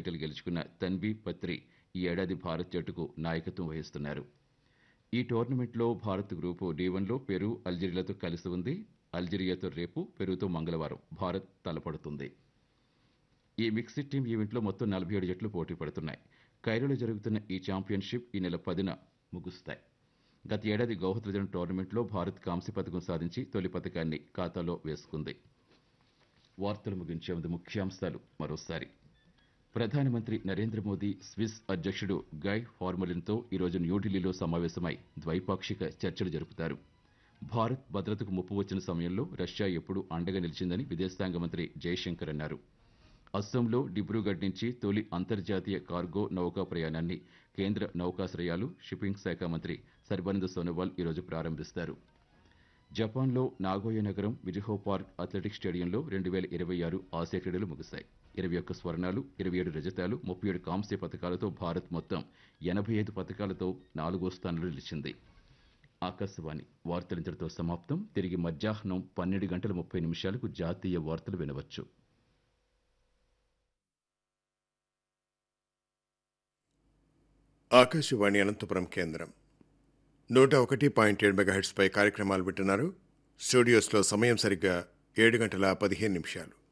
title గెలుచుకున్న తన్వి పత్రి ఈ ఏడాది భారత్ జట్టుకు నాయకత్వం వహిస్తున్నారు ఈ టోర్నమెంట్లో భారత్ గ్రూపు డి వన్లో పెరు అల్జీరియాతో కలిసి ఉంది అల్జీరియాతో రేపు పెరుతో మంగళవారం భారత్ తలపడుతుంది ఈ మిక్స్డ్ టీమ్ ఈవెంట్లో మొత్తం నలభై ఏడు జట్లు పోటీ పడుతున్నాయి కైరోలో జరుగుతున్న ఈ ఛాంపియన్షిప్ ఈ నెల పదిన ముగుస్తాయి గత ఏడాది గౌహతి జరిగిన టోర్నమెంట్లో భారత్ కాంస్య పథకం సాధించి తొలి పథకాన్ని ఖాతాలో వేసుకుంది వార్తలు ముగించే ముందు ముఖ్యాంశాలు మరోసారి ప్రధానమంత్రి నరేంద్ర మోదీ స్విస్ అధ్యక్షుడు గై ఫార్మలిన్తో ఈరోజు న్యూఢిల్లీలో సమావేశమై ద్వైపాక్షిక చర్చలు జరుపుతారు భారత్ భద్రతకు ముప్పు వచ్చిన సమయంలో రష్యా ఎప్పుడూ అండగా నిలిచిందని విదేశాంగ మంత్రి జయశంకర్ అన్నారు అస్సాంలో డిబ్రూగఢ్ నుంచి తొలి అంతర్జాతీయ కార్గో నౌకా ప్రయాణాన్ని కేంద్ర నౌకాశ్రయాలు షిప్పింగ్ శాఖ మంత్రి సర్బానంద సోనోవాల్ ఈరోజు ప్రారంభిస్తారు జపాన్లో నాగోయ నగరం విజహో పార్క్ అథ్లెటిక్స్ స్టేడియంలో రెండు వేల ఇరవై ఆరు ఆసియా క్రీడలు ముగిశాయి ఇరవై ఒక్క స్వర్ణాలు ఇరవై ఏడు రజతాలు ముప్పై ఏడు కాంస్య పథకాలతో భారత్ మొత్తం ఎనభై ఐదు పథకాలతో నాలుగో స్థానంలో నిలిచింది ఆకాశవాణి వార్తలు ఇంతటితో సమాప్తం తిరిగి మధ్యాహ్నం పన్నెండు గంటల ముప్పై నిమిషాలకు జాతీయ వార్తలు వినవచ్చు ఆకాశవాణి అనంతపురం కేంద్రం నూట ఒకటి పాయింట్ ఏడు మెగాహెట్స్పై కార్యక్రమాలు వింటున్నారు స్టూడియోస్లో సమయం సరిగ్గా ఏడు గంటల పదిహేను నిమిషాలు